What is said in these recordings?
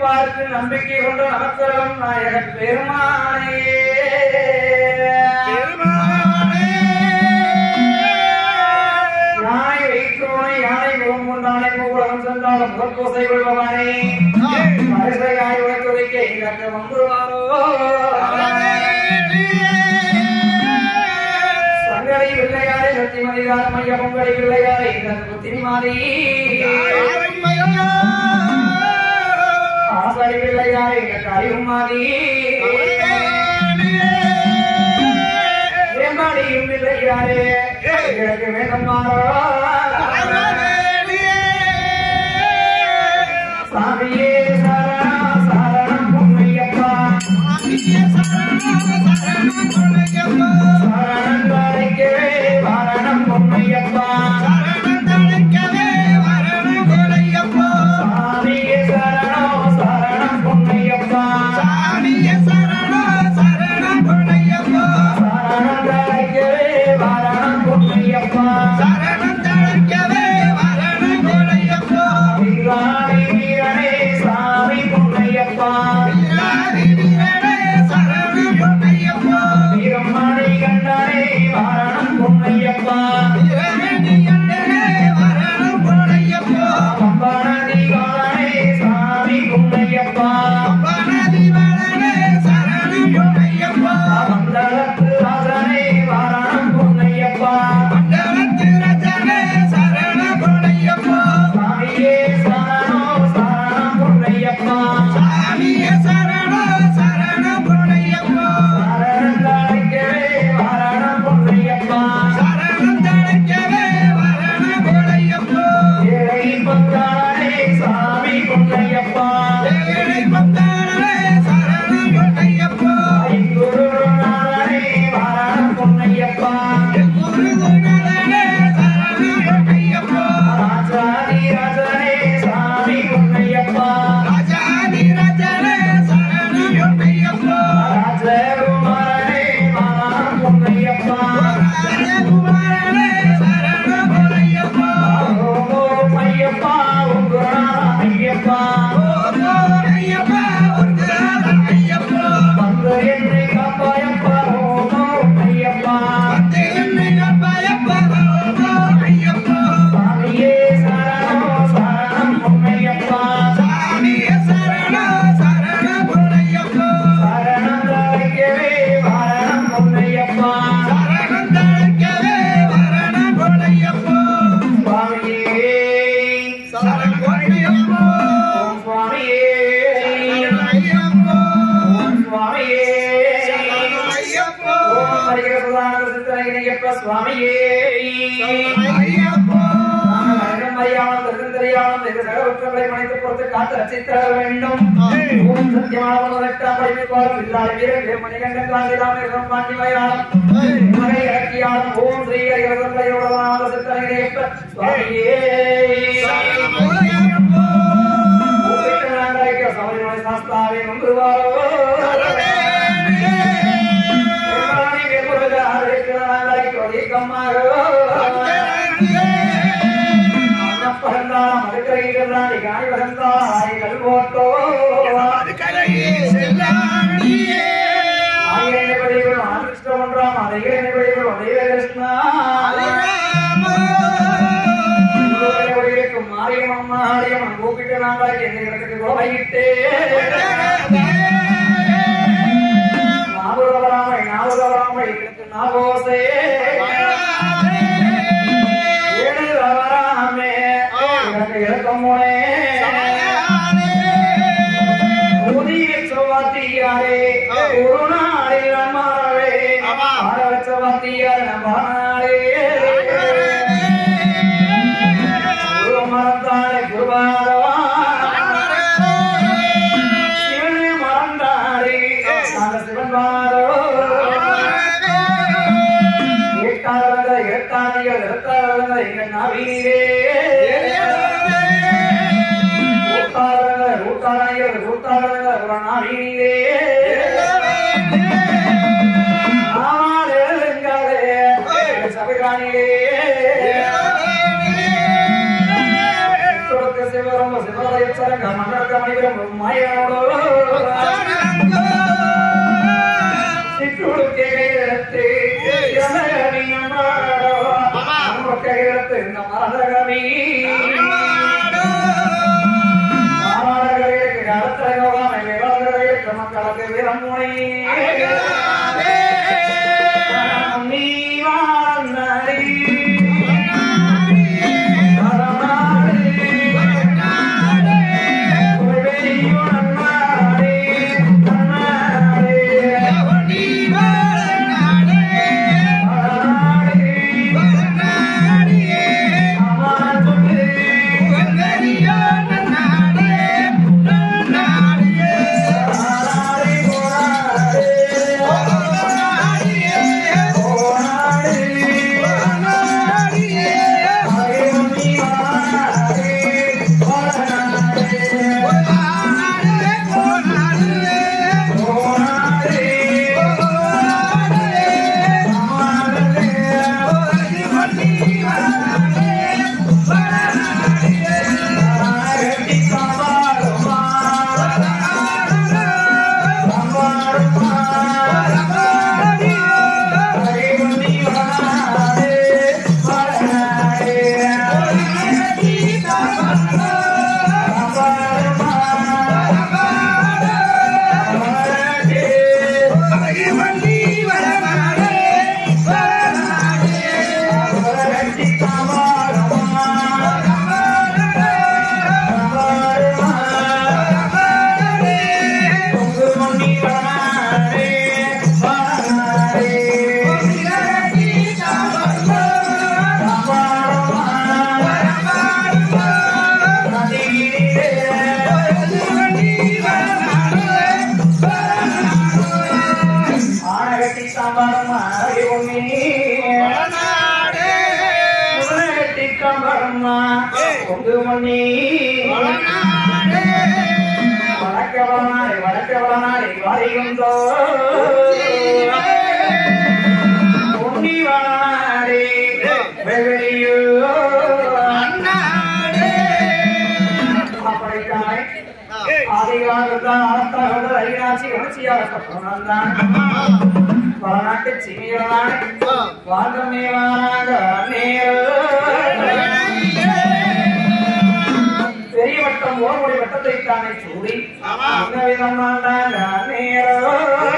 பார்த்து நம்பிக்கை கொண்ட நமக்கரம் நாயகன் பெருமானே யானை வைத்தோனை யானை முகம் கொண்டானை மூலம் சென்றாலும் முதற்கோசை கொள்பவனே பரிசையாய் உழைத்துரைக்க இலக்க வந்துருவாரோ சங்கரை பிள்ளையாரே சத்தியமதிகார மைய பொங்கலை பிள்ளையாரே இலக்க புத்திரிமாரி ஆசாரி பிள்ளையாரே இலக்க அறிவுமாரி வேம்பாடியும் பிள்ளையாரே இலக்கு வேதமாரோ சாமியே சரணா சரணம் பொன்னையப்பா சரணம் தாரைக்கவே வாரணம் பொன்னையப்பா சாமியே சரணம் சரணம் பொன்னையப்பா சரணம் தாரைக்கவே வாரணம் பொன்னையப்பா வீராணி வீரனே சாமி பொன்னையப்பா வீரமணி கண்டனே வாரணம் பொன்னையப்பா பம்பனதி காலனே சாமி பொன்னையப்பா மந்தளத்து ராஜனே வாரணம் பொன்னையப்பா சாமியே சரணம் சரணம் பொன்னையப்பா சரணம் தாரைக்கவே வாரணம் பொன்னையப்பா ஏழை பந்தானே சாமி பொன்னையப்பா ஐங்குருநாதனே வாரணம் பொன்னையப்பா ராஜாதி ராஜனே சாமி பொன்னையப்பா ராஜகுமாரனே வாரணம் பொன்னையப்பா ஓ ஐயப்பா உங்குருநாத ஐயப்பா வந்து என்னை காப்பாயப்பா ஓ ஐயப்பா சாமியே சரணம் சரணம் பொன்னையப்பா சரணம் தாரைக்கவே வாரணம் பொன்னையப்பா சுவாமியே ஓம் சுவாமியே ஓம் சுவாமியே ஓம் ஹரிஹர சுதானந்த சித்தனை இணையப்ப சுவாமியே நாங்கள் அறியாமல் தெரிந்தறியாமல் இந்த சகலவற்றங்களை மனித பொறுத்து காத்து ரசித்தர வேண்டும் ஓம் சத்தியமான எட்டாம் படிப்பாளர் இல்லாத வீரர் வீரமணிகண்டன் காந்திராம பாண்டி மயாளம் மகை இலக்கியாளம் ஓம் ஸ்ரீ ஹரிஹரசந்தையோட சித்தனை இணையப்ப சுவாமியே சபரிமலை சாஸ்தாவே நம்புவாரோ மாரியம்மன் கூப்பிட்டு நாங்கள் எந்த இடத்துக்கு கோவையிட்டே நாகூரவராமை நாகூரவராமை இதற்கு நாகோசே ஏழுவராமே எனக்கு இறக்கமுனே புதிய சவாத்தியாரே ஒரு நாளில் மாறவே ஆரவச்ச வாத்தியார் நம்பானாரே குரு மறந்தானே குருபாரவா சிவனே மறந்தாரே நாங்க சிவன் வாரோ எட்டாவது எட்டாதிகள் இருபத்தாறு எங்க நவீனே ஊட்டாளங்க ஊட்டாளையர் ஊட்டாளங்க ஒரு நவீனே ஆமாடுங்களே சபைகாணிலே சிவரம்ப சிவரையச்சரங்க மண்டலக்கமணி பணிபுரம் மாயோடோ சிற்றூர் கையிலத்து இளநகரீனமாடோ நம்ம கையிலத்து இந்த மரதகவி மாமரங்களுக்கு அடுத்த யோகாமை விரோதர்களுக்கு மக்களுக்கு விரமுனை நீ வாழ்ந்தாரி ஆனகட்டி சாம்பாரம் ஆனகை ஒன்னி உலகட்டி சாம்பாரம்மா கொங்கு மணி வடக்கவனாய் வடக்கவனாய் வாரியுந்தோ பொன்னி வனாடி வெகுளியோ அப்படித்தானே ஆதிகாலத்தான் ஆத்தாரோட ஐநாச்சி உணர்ச்சியாக போனால்தான் பல நாட்டு சிமியலான வாழ்ந்தமே வாராங்க பெரிய வட்டம் ஓர்முடி வட்டத்தை தானே சூடி அந்த விதமான நேரோ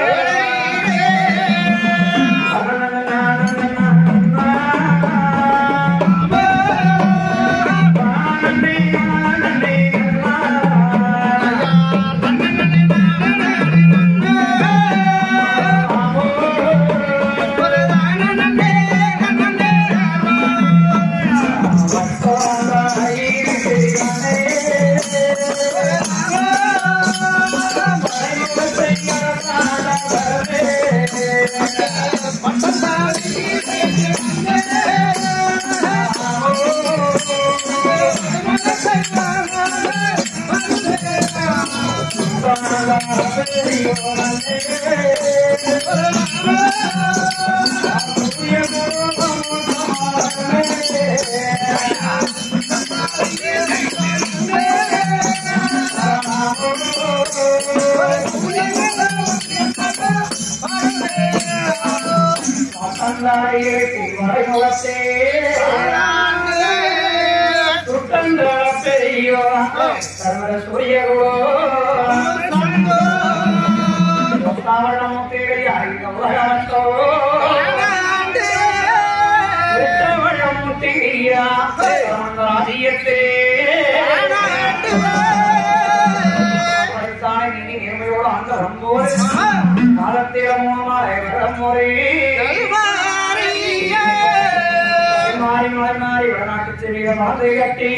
மாறி மாறி மாறி வடநாட்டு செவிக மனதை கட்டி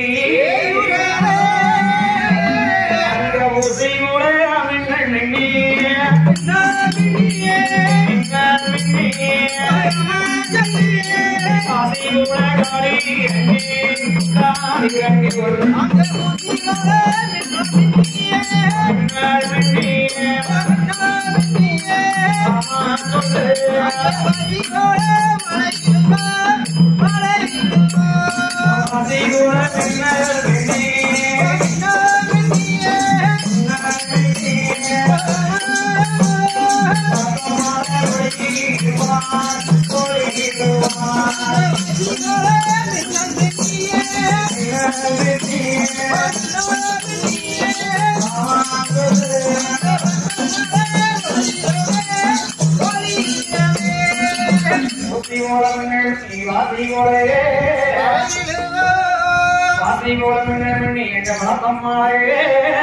அங்க ஊசி கூட மின்னல் மின்னிய மின்னல் மின்னிய ஆசி கூட காடி இறங்கி காடி இறங்கி ஒரு மின்னல் மின்னிய ஆமா சொல்லு ஆசி கூட மின்னல் மின்னிய புத்தி மூலமின்னல் நீ வாசி மூலையே வாசி மூலமின்னல் நீ என்ற வளர்த்தம்மாளே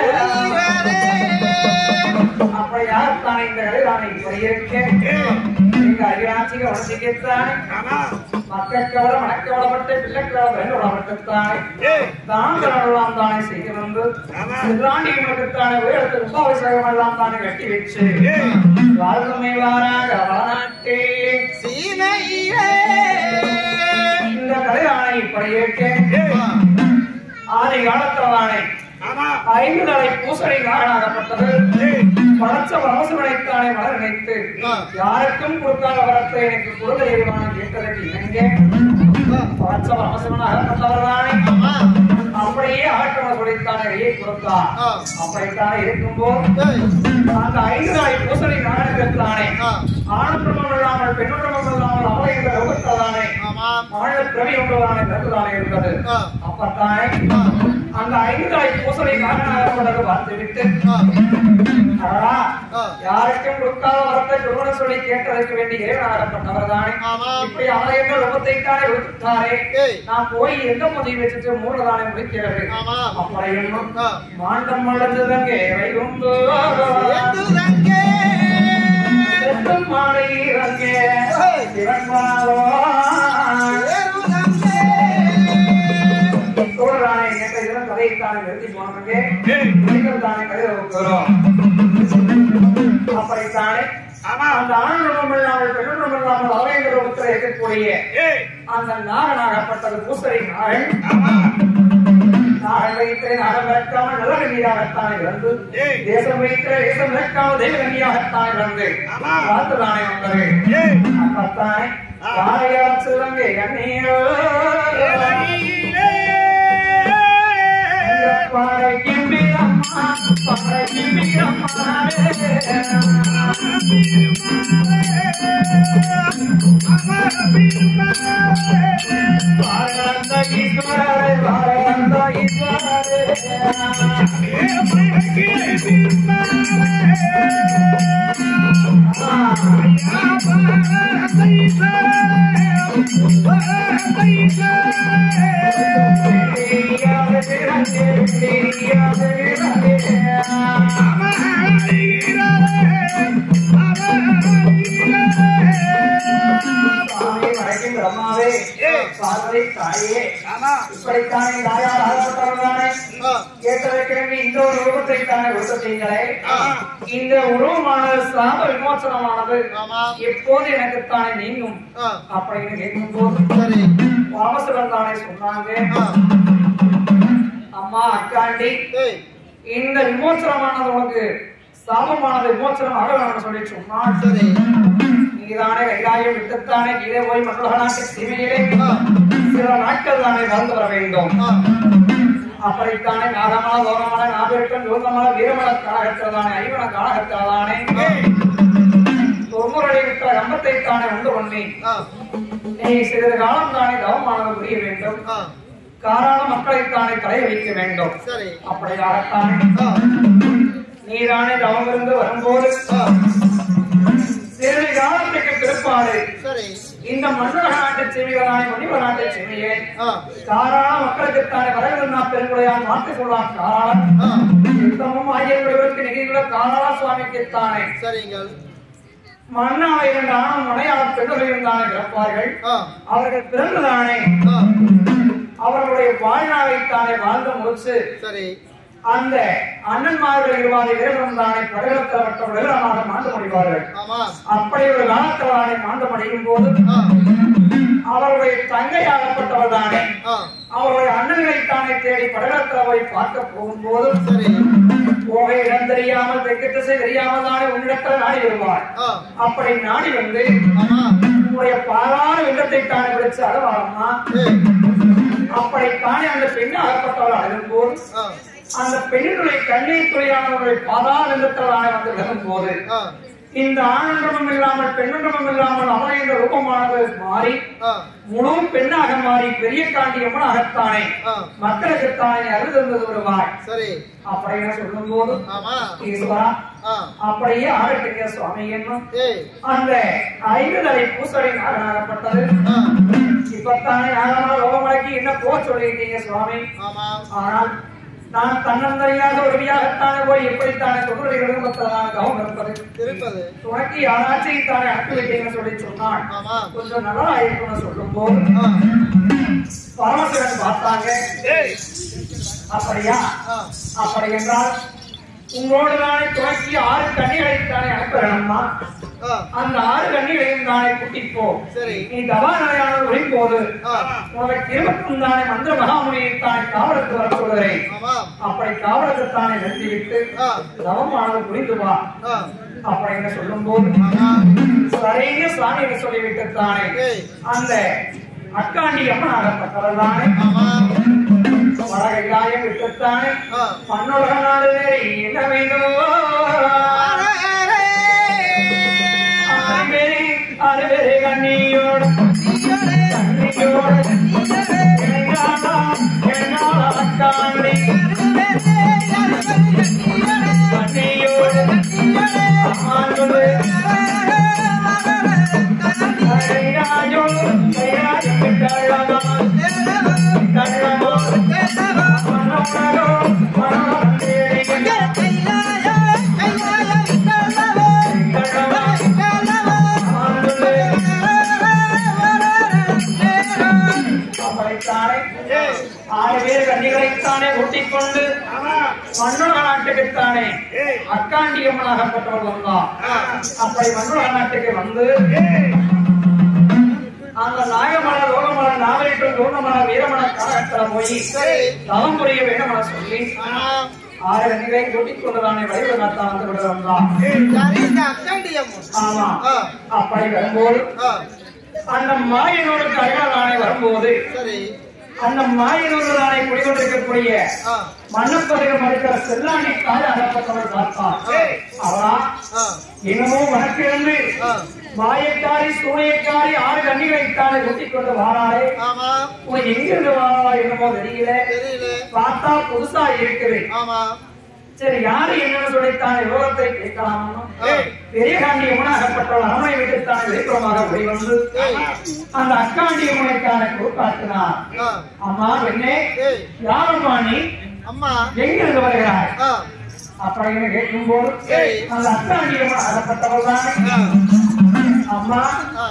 அப்ப யார் தான் இந்த கலைதானை இப்படி இருக்க எங்க அகிராட்சிக வளர்ச்சிக்குத்தான் மக்கட்கவள மனக்கவளப்பட்டு பிள்ளைக்கவள வேண்டவளப்பட்டுத்தானே தாங்களெல்லாம் தானே செய்து வந்து சிறாண்டி மக்கத்தானே உயரத்து உபாபிஷேகம் எல்லாம் தானே கட்டி வச்சு வாழ்க்கை வாராக வளநாட்டே இந்த கலைதானை இப்படி இருக்க ஆதி காலத்தவானே ஐந்து தலை பூசணி காரணாகப்பட்டது படைச்ச வரசுகளைத்தானே மலர் நினைத்து யாருக்கும் கொடுக்காத வரத்தை எனக்கு கொடுக்க எரிவான கேட்டதற்கு இணங்க படைச்ச வரசுகனாகப்பட்டவர் தானே அப்படியே ஆற்றவர் சொல்லித்தானே வெளியே கொடுத்தார் அப்படித்தானே இருக்கும்போது அந்த ஐந்து நாளை பூசணி நாடகத்தானே ஆனந்தம் இல்லாமல் பெண்ணுடமும் இல்லாமல் அவளை இந்த லோகத்தானே ஆழ பிறவி ஒன்றுதானே பிறகுதானே இருந்தது அப்பத்தானே அந்த ஐந்து நாளை பூசணி காரணாகப்பட்டது பார்த்துவிட்டு அடடா, யாருக்கும் கொடுக்காத வரத்தை குருவன சொல்லி கேட்டதற்கு வேண்டி இறைவனாகப்பட்டவர் தானே இப்படி அவளை என்ற லோகத்தை தானே விடுத்தாரே நான் போய் எந்த பதிவு வச்சுட்டு மூலதானே முடிக்கிறது அப்படியும் மாண்டம் மலர்ந்ததங்கே வைகுந்து செத்தும் மாலை இறங்கே சிவன்மாலோ தோழரானே கேட்ட இதன் கதையைத்தானே நிறுத்தி போனவங்க நீங்கள் தானே கதை வகுக்கிறோம் அப்படித்தானே அந்த ஆனந்தம் இல்லாமல் பெண்ணும் இல்லாமல் அவரேந்திர உத்தர இருக்கக்கூடிய அந்த நாகனாகப்பட்டது பூசரி நாகன் நாகன் வைத்திர நாகம் விளக்காமல் நல்ல கண்ணியாகத்தான் இறந்து தேசம் வைத்திர தேசம் விளக்காமல் தெய்வ கண்ணியாகத்தான் இறந்து வாழ்த்துதானே வந்தது அப்பத்தானே வாழையார் சிவங்கை கண்ணீரோ பாறைக்கும் வீரம்மா பாறைக்கும் பாரந்த ஈஸ்வரரே பாரந்த ஈஸ்வரரே சுவாமி வணக்கம் பிரம்மாவே பார்வதி தாயே இப்படித்தானே தாயார் ஆகப்பட்டவர்தானே கேட்டதற்கு இந்த ஒரு ரூபத்தை தானே கொடுத்தீங்களே இந்த உருவமானது சாப விமோசனமானது எப்போது எனக்கு தானே நீங்கும் அப்படின்னு கேட்கும் போது வாமசுரன் தானே சொன்னாங்க அம்மா அக்காண்டி இந்த விமோசனமானது உனக்கு சாபமானது விமோசனம் ஆக வேணும்னு சொல்லி சொன்னான் நீதானே கைலாயம் விட்டுத்தானே கீழே போய் மற்றவர்களாக சிமையிலே சில நாட்கள் தானே வாழ்ந்து வர வேண்டும் அப்படித்தானே நாகமல லோகமல நாபிருட்டம் யோகமல வீரமல காலகத்தில்தானே ஐவன காலகத்தில்தானே தொர்முறை விட்ட கம்பத்தை தானே உண்டு பண்ணி நீ சிறிது காலம் தானே தவமானது புரிய வேண்டும் காரான மக்களை தானே கலைய வைக்க வேண்டும் அப்படியாகத்தானே நீதானே தவம் இருந்து வரும்போது சிறிது காலத்துக்கு பிற்பாடு இந்த மன்னர நாட்டு செவிகளான முனிவர் நாட்டு செவியை தாராள மக்களுக்குத்தானே வரவிருந்தா பெருங்குடையான் மாற்றி கொள்ளான் காரணம் யுத்தமும் ஆகியவர்களுக்கு நிகழ்வுள்ள காரணா சுவாமிக்குத்தானே சரிங்கள் மன்னாவை இரண்டு ஆணும் மனையாளர் பெண்கள் இருந்தானே பிறப்பார்கள் அவர்கள் பிறந்துதானே ஆ, அவர்களுடைய வாழ்நாளைத்தானே வாழ்ந்து முடிச்சு சரி அந்த அண்ணன்மார்கள் இருவாறு இறைவன் தானே படுகளத்தப்பட்டவர்கள் அவனாக மாண்டு முடிவார்கள் ஆமா அப்படி ஒரு காலத்தவரானை மாண்டு முடியும் போது ஆ, அவருடைய தங்கையாகப்பட்டவர் தானே ஆ, அவருடைய அண்ணன்களை தானே தேடி படகத்தவை பார்க்க போகும்போது சரி போக இடம் தெரியாமல் தெற்கு திசை தெரியாமல் தானே உன்னிடத்தில் நாடி வருவார் ஆ, அப்படி நாடி வந்து ஆமா உன்னுடைய பாலான வெள்ளத்தை தானே பிடிச்சு அழவாரம்மா ஏய், அப்படி தானே அந்த பெண் அகப்பட்டவர் அழுகும்போது ஆ, அந்த பெண்ணுடைய கண்ணீர் துறையானவர்கள் பாதாள வெள்ளத்தில் தானே வந்து விழுகும் போது ஆ, இந்த ஆனந்தமும் இல்லாமல் பெண்ணன்றமும் இல்லாமல் அவனை என்ற ரூபமானது மாறி ஆ, முழு பெண்ணாக மாறி பெரிய காண்டியம்மன் அகத்தானே ஆ, மக்களுக்குத்தானே அருந்தது வருவாய் சரி அப்படின்னு சொல்லும் போது ஆமா ஈஸ்வரா ஆ, அப்படியே ஆகட்டுங்க சுவாமி என்னும் ஏய் அந்த ஐந்து தலை பூசடி நாகனாகப்பட்டது ஆ, இப்பத்தானே நாகமான லோகமலைக்கு என்ன போக சொல்லியிருக்கீங்க சுவாமி ஆமா ஆனால் நான் தன்னந்தனியாக உறுதியாகத்தானே போய் எப்படித்தானே தொகுதி குடும்பத்தான் கவனம் இருப்பது இருப்பது துணைக்கு யாராச்சும் தானே அனுப்பி வைத்தீங்கன்னு சொல்லி சொன்னான் ஆமா கொஞ்சம் நல்லா இருக்கும்னு சொல்லும் போது ஆ, பரமசிவன் பார்த்தாங்க அப்படியா ஆ, அப்படி என்றால் உங்களோடு தானே துணைக்கு ஆறு கண்ணிகளை தானே அனுப்புறேன்மா ஆ, அந்த ஆறு கண்ணிகளையும் தானே கூட்டிப்போ சரி நீ தவா நிலையான ஒளிப்போது ஆ, உனக்கு இருபத்தும் தானே மந்திர மகாமுனியை தானே காவலுக்கு வர சொல்கிறேன் ஆமா அப்படி காவலுக்கு தானே நிறுத்திவிட்டு ஆ, தவமானது புரிந்து வா ஆ, அப்படின்னு சொல்லும் போது ஆமா சரிங்க சுவாமி சொல்லிவிட்டு தானே ஏய் அந்த அக்காண்டி அம்மன் ஆகப்பட்டவர் தானே ஆமா வடகையாயம் விட்டுத்தானே ஆ, பன்னுலக நாடு வேறு என்ன வேண்டும் அருவேறு அருவேறு கண்ணியோடு கண்ணியோடு எங்காலா எங்காலா அக்காண்டி கண்ணியோடு அம்மானோடு கைராஜோ கைராஜோ கள்ளமா கள்ளமா மனோனரோ மனோனரே கள்ளமா அம்மானோடு அப்படித்தானே ஆறு பேர் கண்ணிகளைத்தானே ஒட்டிக்கொண்டு மன்னோக நாட்டுக்குத்தானே அக்காண்டியம்மனாகப்பட்டவர் வந்தான் அப்படி மன்னோக நாட்டுக்கு வந்து அந்த நாயமல லோகமல நாவலிட்டு லோகமல வீரமல காலகட்டத்துல போய் சரி. தவம் புரிய வேண்டுமன சொல்லி ஆமா ஆறு கண்ணிகளை கூட்டிக் கொண்டுதானே வடிவ நாத்தான் வந்து விட வந்தான் யாரு இந்த அக்காண்டியம்மன் ஆமா ஆ, அப்படி வரும்போது ஆ, அந்த மாயனோருக்கு அருகாதானே வரும்போது சரி அந்த மாயனோடு தானே குடிகொண்டிருக்கக்கூடிய ஆ, மன்னப்பதிகம் மறுக்கிற செல்லாண்டி தாய் அகப்பட்டவர் பார்த்தார் அவரா ஆ, என்னமோ வடக்கிழந்து ஆ, மாயக்காரி சூனியக்காரி ஆறு கண்ணிகளை தானே ஊட்டிக் கொண்டு வாராளே ஆமா உனக்கு எங்கிருந்து வாராளா என்னமோ தெரியல தெரியல பார்த்தா புதுசா இருக்குது ஆமா சரி யாரு என்னன்னு சொல்லித்தானே விவரத்தை கேட்கலாம் ஏய். பெரிய காண்டியம்மன் அகப்பட்டவள் அரண்மனை விட்டுத்தானே வெளிப்புறமாக வெளிவந்து ஏய். அந்த அக்காண்டியம்மனைக்கான கூட்டாட்டினார் ஆ, அம்மா பெண்ணே ஏய் யாரம்மா நீ அம்மா எங்கிருந்து வருகிறாய் ஆ, அப்படின்னு கேட்கும்போது சரி. அந்த அக்காண்டியம்மன் அகப்பட்டவள் தானே ஆ, அம்மா ஆ,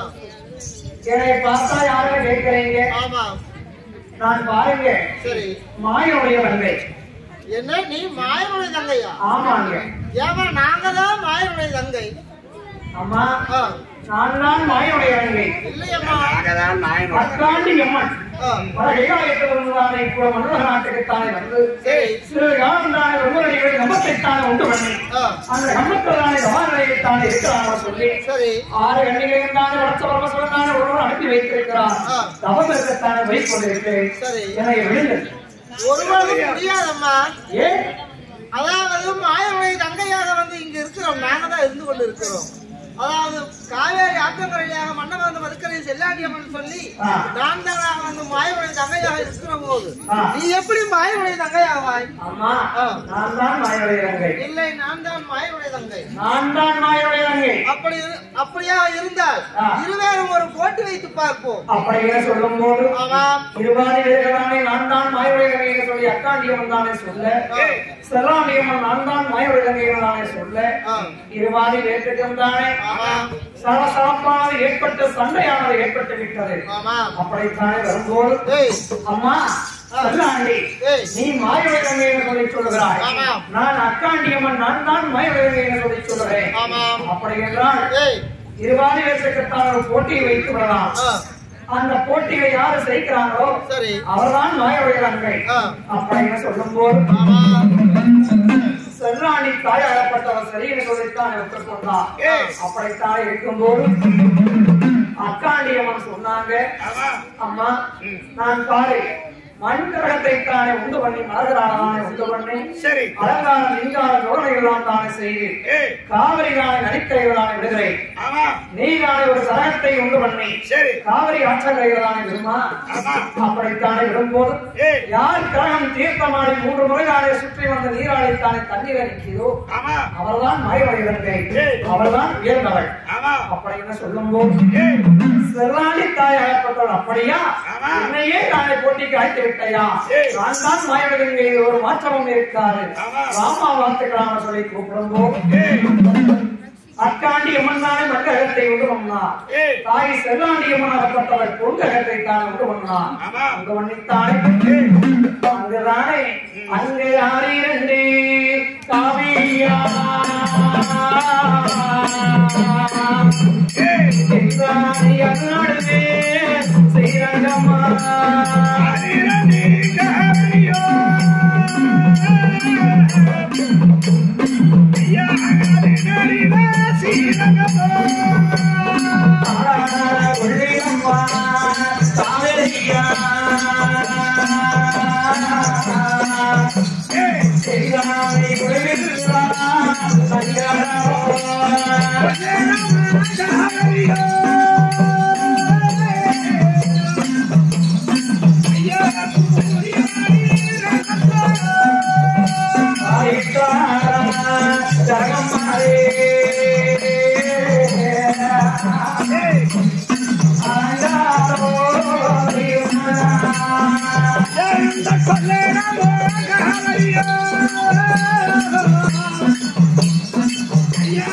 என்னை பார்த்தா யாரும் கேட்கிறீங்க ஆமா நான் பாருங்க சரி மாயனுடைய வங்கை என்ன நீ மாயனுடைய தங்கையா ஆமாங்க ஏமா நாங்க தான் மாயனுடைய தங்கை அம்மா ஆ, நான் தான் மாயனுடைய வங்கை இல்லையம்மா அக்காண்டி அம்மன் ஆ, பல கைகாலத்திலிருந்துதானே இப்போ மன்னக நாட்டுக்குத்தானே வந்து சரி சிறு காலம் தானே ஒவ்வொரு கம்பத்தைத்தானே உண்டு பண்ணி ஆ, அந்த கம்பத்தானே சமாநிலையைத்தானே இருக்கிறாங்க சொல்லி சரி ஆறு கண்ணிகளையும் தானே வளர்ச்ச பரமசுவன் தானே ஒருவர் அனுப்பி வைத்திருக்கிறார் ஆ. தவம் இருக்கத்தானே வைக் கொண்டிருக்கிறேன் சரி என்னை விழுந்து ஒருவரும் முடியாதம்மா ஏன் அதாவது மாயனுடைய தங்கையாக வந்து இங்க இருக்கிறோம் நாங்க தான் இருந்து கொண்டு இருக்கிறோம் அதாவது காவேரி ஆத்தங்கரையாக மன்னன் வந்து மதுக்கரை செல்லாண்டியம்மன் சொல்லி ஆ. நான் தான் வந்து மாயனுடைய தங்கையாக இருக்கிற போது ஆ. நீ எப்படி மாயனுடைய தங்கையாவாய் அம்மா ஆ. நான் தான் மாயனுடைய தங்கை இல்லை நான் தான் மாயனுடைய தங்கை நான் தான் மாயனுடைய தங்கை அப்படி இரு- அப்படியா இருந்தால் ஆ. இருவேறும் ஒரு போட்டி வைத்து பார்ப்போம் அப்படியே சொல்லும் போது ஆமாம் இருபாதி வீரர்களானே நான் தான் மாயனுடைய தங்கை என்று சொல்லி அக்காண்டியம்மன் தானே சொல்ல ஆ. செல்லாண்டியம்மன் நான் தான் மாயனுடைய தங்கை என்று தானே சொல்ல ஆ. இருபாதி வேற்றுக்கும் தானே ஆமாம் சலசலப்பானது ஏற்பட்டு சண்டையானது ஏற்பட்டு விட்டது ஆமாம் அப்படித்தானே வரும்போது ஏய் அம்மா செல்லாண்டி ஏய் நீ மாயனுடைய தங்கை என்று சொல்லி சொல்லுகிறாய் ஆமாம். நான் அக்காண்டியம்மன் நான் தான் மாயனுடைய தங்கை என்று சொல்லி சொல்லுகிறேன் ஆமாம் அப்படி என்றால் ஏய் இருபாதி வேற்றுக்குத்தான் ஒரு போட்டியை வைத்து விடலாம் ஆ அந்த போட்டியை யாரு ஜெயிக்கிறாங்களோ சரி அவர்தான் மாயனுடைய தங்கை ஆ அப்படின்னு சொல்லும் போது ஆமாம் செல்லாணி தாயாகப்பட்டவர் சரி என்று சொல்லித்தான் ஒத்துக்கொண்டார் ஏய். அப்படித்தான் இருக்கும்போது அக்காண்டியம்மன் சொன்னாங்க அம்மா நான் பாரு மண் கிரகத்தை தானே உண்டு பண்ணி மலர்களான உண்டு பண்ணி சரி அலங்கார லிங்கார ஜோடனைகள் தானே செய்து ஏய் காவிரி நாளை நடிக்கைகளான விடுதலை ஆமா நீ நாளை ஒரு சரகத்தை உண்டு பண்ணி சரி காவிரி ஆற்றலைகளான விடுமா ஆமா அப்படித்தானே விடும்போது ஏய் யார் கிரகம் தீர்த்தமாடி மூன்று முறை நாளை சுற்றி வந்த நீராளைத்தானே தண்ணீர் அடிக்கிறதோ ஆமா அவர்தான் மயவடைகிறதை ஏய். அவர்தான் உயர்ந்தவள் ஆமா அப்படி என்ன சொல்லும் போது ஏய் செல்லாண்டி தாய் அகப்பட்டவள் அப்படியா ஆமா. என்னையே நாளை போட்டிக்கு அழைத்து விட்டையா ஏய். நான் தான் மயவடைங்க ஒரு மாற்றமும் இருக்காது ஆமா. ராமா வார்த்தைகளான சொல்லி கூப்பிடும் போது ஏய் அக்காண்டி அம்மன் தானே மண்டகத்தை உண்டு பண்ணா ஏய் தாய் செல்லாண்டி அம்மன் அகப்பட்டவள் பொங்ககத்தை தானே உண்டு பண்ணா ஆமா. உண்டு பண்ணித்தானே ஏய் அங்குதானே அங்கு ஆறிரண்டு காவியா ஏய் செந்தாரி அருளாடுவே ஸ்ரீரங்கம்மா அரிரடி காரியோ ஐயா அரிரடி சீரகமோ உள்ளியம்மா காவிரியா ஏய் செந்தாரி குழுவில்லா சங்கரமோ காரியோ ஐயா ஏய் எந்த கொல்லேரமோ காரியோ ஐயா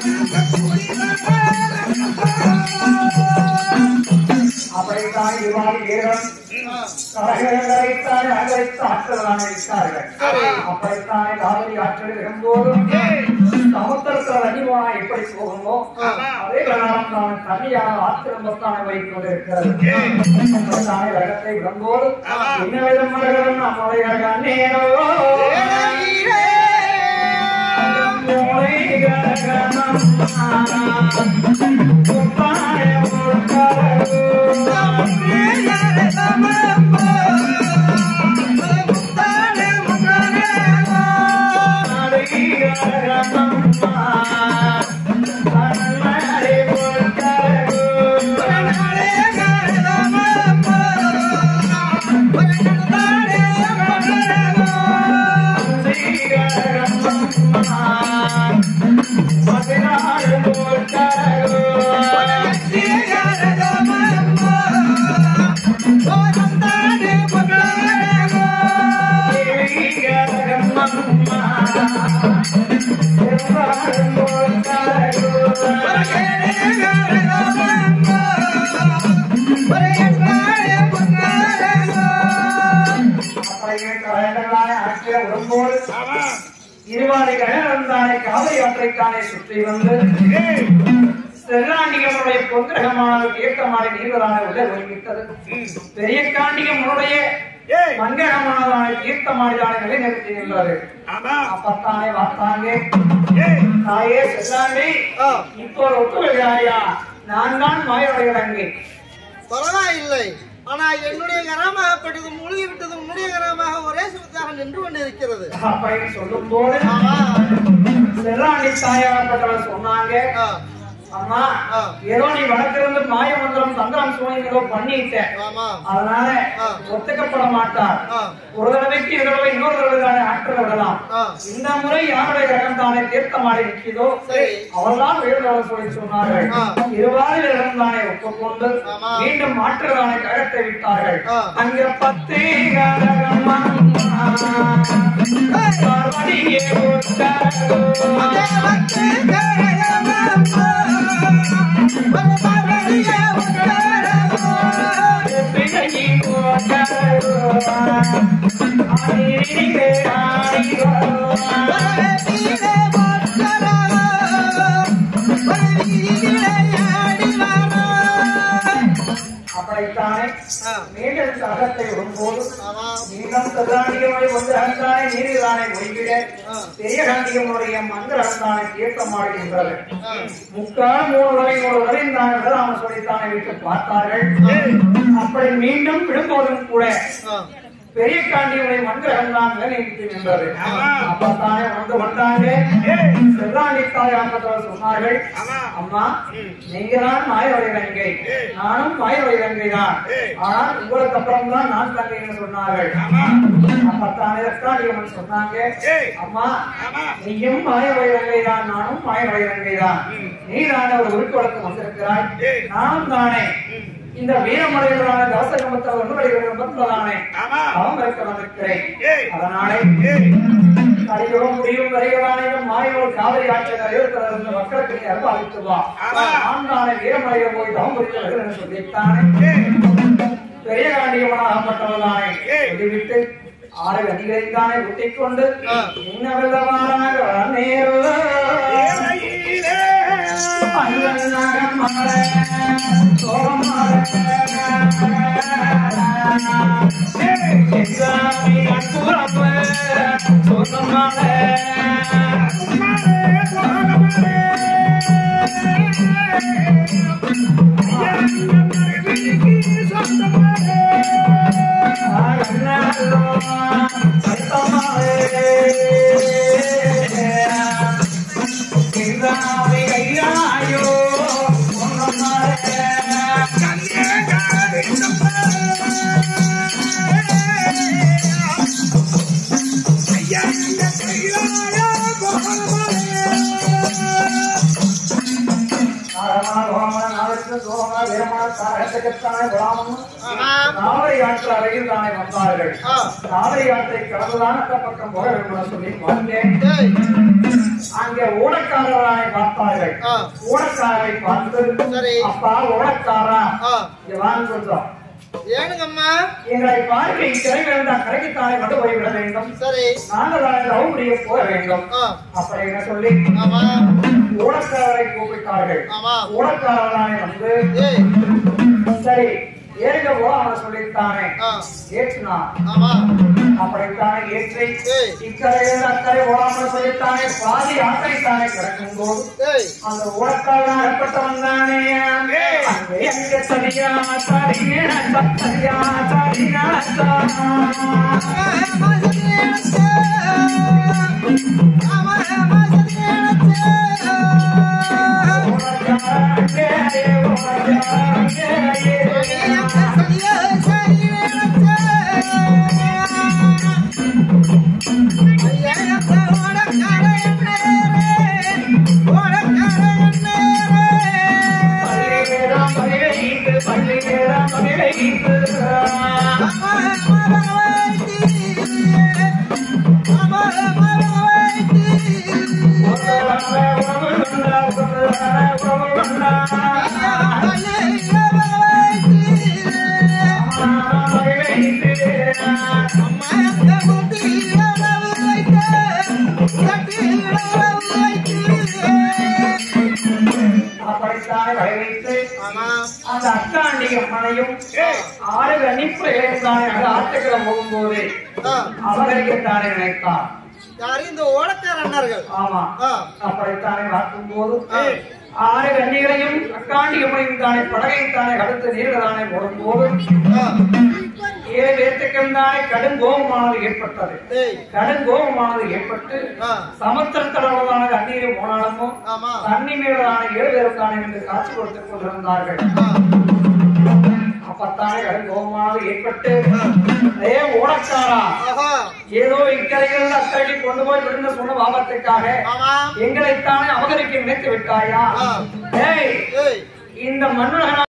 அப்படித்தான் இவ்வாறு வீரன் கரைகளைத்தான் அகரைத்து ஆற்றலான இருக்கிறார்கள் அப்படித்தான் காவிரி ஆற்றல் இருக்கும்போதும் சமுத்திரத்தில் அதிகமாக எப்படி போகுமோ அதே பிரகாரம் தான் தனியான ஆத்திரம்பத்தான வைத்துக் இருக்கிறது அப்படித்தானே ரகத்தை விடும்போது என்ன விதம் மரகரம் நம்முடைய கண்ணேரோ மூளை கரகணம் முத்தாய முழுக்கரகு. இருவாறு கழகந்தானே காவிரி ஆற்றைத்தானே சுற்றி வந்து செல்லாண்டிகமுடைய பொங்கிரகமான தீர்த்தமான நீர்வரான உடல் ஒருங்கிட்டது பெரிய காண்டிகமுடைய மங்களகமானதான தீர்த்தமானதான நிலைநிறுத்தி நின்றது அப்பத்தானே வார்த்தாங்க தாயே செல்லாண்டி இப்போ ஒத்துழையாயா நான் தான் மாயவடைகிறேன் பரவாயில்லை ஆனா என்னுடைய கரமாகப்பட்டது மூழ்கி விட்டது உன்னுடைய கரமாக ஒரே சுத்தாக நின்று கொண்டிருக்கிறது அப்படின்னு சொல்லும் போது ஆமா செல்லாண்டி தாயாகப்பட்டவர் சொன்னாங்க ஆ, அம்மா ஆ. ஏதோ நீ வடக்கிருந்து மாய மந்திரம் தந்திரம் சூழ்நிலை ஏதோ பண்ணிட்ட ஆமா அதனால ஆ. ஒத்துக்கப்பட மாட்டார் ஆ, ஒரு தடவைக்கு இரு தடவை இன்னொரு தடவை தானே ஆற்றல் விடலாம் ஆ. இந்த முறை யாருடைய கிரகம் தானே தீர்த்தமாடி நிற்கிறதோ சரி. அவர்தான் வேறுதவள் சொல்லி சொன்னார்கள் ஆ. இருவாறு கிரகம் தானே ஒப்புக்கொண்டு ஆமா. மீண்டும் மாற்றுதானே கழகத்தை விட்டார்கள் ஆ. அங்க பத்து கரகம் பார்வதியே உட்காரோ. அதே வந்து கரகமம்மா, ஒரு பவனிய உட்காரமோ. பிழையி உட்காரோ. ஆடிரிலே ஆடி வருவான். ஒரு வீரே உட்காரமோ, ஒரு வீரே ஆடி வரோ. அப்படித்தானே ஆ, மீண்டும் கழகத்தை விடும்போது ஆமா மீண்டும் கதாண்டிகமை வந்து அகந்தானே நீரிதானே ஒய்விட ஆ. பெரிய காண்டிகமுடைய மந்திர அகந்தானே தீர்த்தமாடுகின்றது ஆ. முக்கால் மூணு வரை ஒரு வரை தான் விடலாம சொல்லித்தானே விட்டு பார்த்தார்கள் அப்படி மீண்டும் விடும்போதும் கூட ஆ, பெரிய காண்டியுடைய மந்திரம் தான் நினைத்து நின்றது ஆமா. அப்பத்தானே வந்து வந்தாங்க ஏய், செல்லாண்டி தாய் ஆம்பத்தவர் சொன்னார்கள் ஆமா. அம்மா ம். நீங்க தான் மாயவரை இலங்கை ஏய். நானும் மாயவரை இலங்கை தான் ஏய். ஆனால் உங்களுக்கு அப்புறம் தான் நான் தங்கைன்னு சொன்னார்கள் ஆமா. அப்பத்தானே ரத்தாடியம்மன் சொன்னாங்க ஏய். அம்மா ஆமா. நீயும் மாயவரை இலங்கை தான் நானும் மாயவரை இலங்கை தான் ம். நீ தானே ஒரு உருக்குவழக்கு வந்திருக்கிறாய் ஏய். நானும் தானே ம். இந்த வீரமடைகளான தவசகமத்த ஒன்றுபடுகிற பந்ததானே ஆமா. அவன் இருக்க வந்திருக்கிறேன் ஏய். அதனாலே ஏய், கலியுகம் முடியும் வரையிலான மாயோர் காவிரி ஆட்சியர் அறிவித்தல் இருந்த மக்களுக்கு நீ அருள் அளித்து வா ஆமா. நான் தானே வீரமடைய போய் தவம் புரிந்து வருகிறேன் சொல்லித்தானே ஏய், பெரிய காண்டியவனாகப்பட்டவதானே ஏய். சொல்லிவிட்டு ஆறு அடிகளை தானே குத்திக் கொண்டு ஆ. இன்னவெல்லவாறாக நேரு ஏழையிலே. உம்மாலே போகமாலே. ஐயா, இந்த மனைவிக்கு சொந்தமாலே. கன்னியகாரி ஐயா, இந்த கையிலாய போகமாலே. காவிரி ஆற்று அருகில் தானே வந்தார்கள் ஆ. காவிரி ஆற்றை கடந்துதான் அந்த பக்கம் போக வேண்டும் என சொல்லி வந்தேன் ஏய், அங்கே ஓடக்காரராய் பார்த்தார்கள் ஆ. ஓடக்காரரை பார்த்து சரி. அப்பா ஓடக்காரா ஆ, இங்க வாங்க கொஞ்சம் ஏனுங்கம்மா எங்களை பார்க்க இக்கரை வேண்டாம் கரைக்குத்தானே கொண்டு போய் விட வேண்டும் சரி நாங்கள் தானே ரவுடிய போக வேண்டும் ஆ, அப்படின்னு சொல்லி ஆமா ஓடக்காரரை கூப்பிட்டார்கள் ஆமா ஓடக்காரராய் வந்து ஏய் சரி ஏறுக போ அவன் சொல்லித்தானே ஆ, ஏற்றுனா ஆமா அப்படித்தானே ஏற்றி ஏய். இக்கரையில் அக்கறை ஓடாமல் சொல்லித்தானே பாதி ஆக்கரைத்தானே கிடக்கும் போது ஏய் அந்த ஓடக்காரன் அகப்பட்டவன் தானே அங்கே எங்க சரியா சரியா சரியா சரியா அப்படித்தானே வரவேற்று அந்த அத்தாண்டிய மனையும் ஆறு கணிப்பு இழந்தானே அது ஆற்றுக்கிற போகும்போது அபகரிக்கத்தானே நினைத்தான் யாரும் இந்த ஓடக்கார அண்ணர்கள் ஆமா ஆ. அப்படித்தானே பார்க்கும்போது ஆ. ஆறு கண்ணிகளையும் அக்காண்டியமையும் தானே படகையும் தானே அடுத்து நீர்கள் தானே போடும்போது ஆ, ஏழு பேர்த்துக்கும் தானே கடும் கோபமானது ஏற்பட்டது டேய், கடும் கோபமானது ஏற்பட்டு ஆ, சமுத்திரத்தளவான தண்ணீர் போனாலும் ஆமா தண்ணி மீதான ஏழு பேரும் தானே என்று காட்சி கொடுத்துக் கொண்டிருந்தார்கள் ஆ, அப்பத்தானே கடும் கோபமானது ஏற்பட்டு ஏ ஓடக்காரா ஆஹா, ஏதோ இக்கரையில் அக்கறைக்கு கொண்டு போய் விழுந்த சொன்ன பாபத்துக்காக ஆமா எங்களைத்தானே அபகரிக்க நினைத்து விட்டாயா ஆ. ஏய் ஏய் இந்த மன்னர்கள்